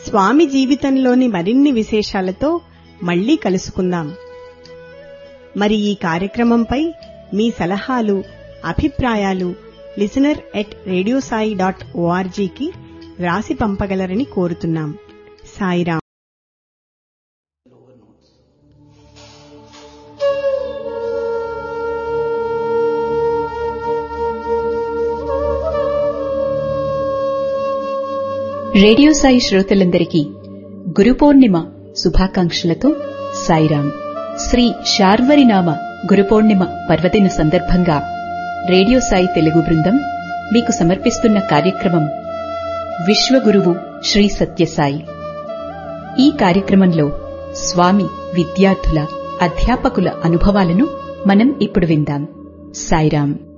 స్వామి జీవితంలోని మరిన్ని విశేషాలతో మళ్ళీ కలుసుకుందాం మరి ఈ కార్యక్రమంపై మీ సలహాలు అభిప్రాయాలు లిసనర్ ఎట్ రేడియోసాయి డాట్ ఓఆర్జీకి రాసి పంపగలరని కోరుతున్నాం సాయిరాం రేడియో సాయి శ్రోతలందరికీ గురు పౌర్ణిమ శుభాకాంక్షలతో సాయిరాం శ్రీ శార్వరినామ గురు పౌర్ణిమ పర్వదిన సందర్భంగా రేడియో సాయి తెలుగు బృందం మీకు సమర్పిస్తున్న కార్యక్రమం విశ్వగురువు శ్రీ సత్యసాయి ఈ కార్యక్రమంలో స్వామి విద్యార్థుల అధ్యాపకుల అనుభవాలను మనం ఇప్పుడు విందాం సాయిరాం